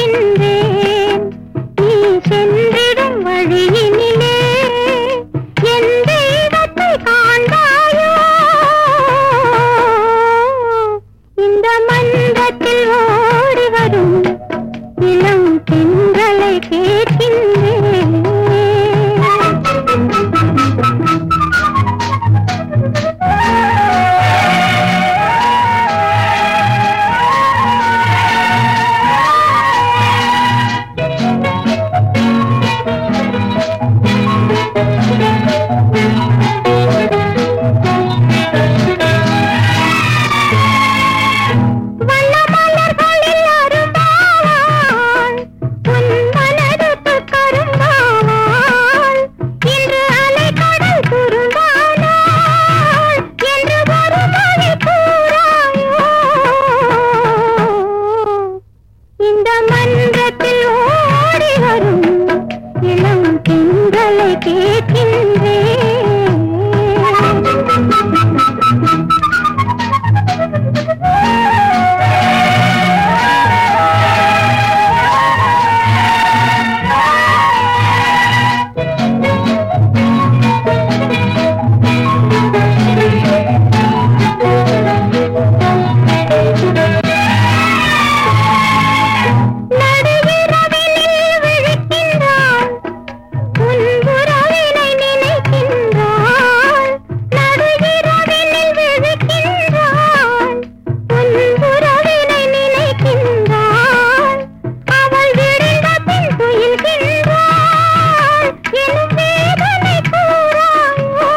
கேட்கின்றேன் நீ சென்றிடும் வழியினிலே என் தெய்வத்தை காண்பாயோ இந்த மன்றத்தில் ஓடி வரும் இளம் பெண்களை கேட்கின்றேன் வண்ணமலர்களில் அரும்பாவாள், உன் மனதுக்கு கரும்பாவாள். இன்று அலைக்கடல் குறும்பானாள், என்று ஒரு மொழி கூறாயோ? இந்த மன்றத்தில் ஓடி வரும் இளம் பெண்களை கேட்கின்றேன் நடுவிரவினில் விழிக்கின்றாள், உன் உறவினை நினைக்கின்றாள். நடுவிரவினில் விழிக்கின்றாள், உன் உறவினை நினைக்கின்றாள். அவள் விடிந்த பின் துயில்கின்றாள், எனும் வேதனை கூறாயோ?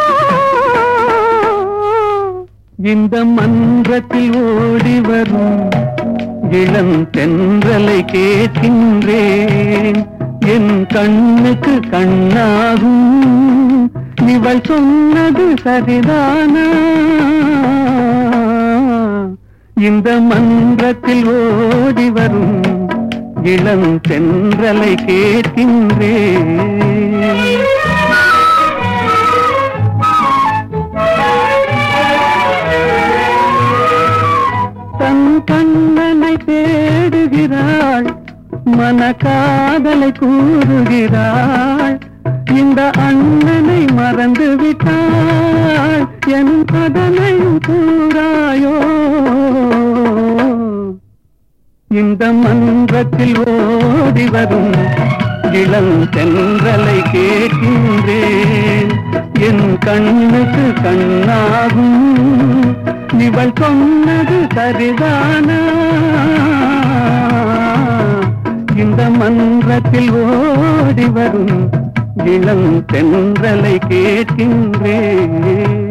இந்த மன்றத்தில் ஓடி வரும் இளம் தென்றலை கேட்கின்றேன் என் கண்ணுக்கு கண்ணாகும் இவள் சொன்னது சரிதானா இந்த மன்றத்தில் ஓடி வரும் இளம் தென்றலை கேட்கின்றேன் தன் கண்ணனை தேடுகிறாள் மனக்காதலை கூறுகிறாள் இந்த அண்ணனை மறந்து விட்டாள் என் கடனையும் கூறாயோ இந்த மன்றத்தில் ஓடி வரும் இளம் தென்றலை கேட்கின்றேன் என் கண்ணுக்கு கண்ணாகும் இவள் சொன்னது சரிதானா இந்த மன்றத்தில் ஓடி வரும் இளம் தென்றலை கேட்கின்றேன்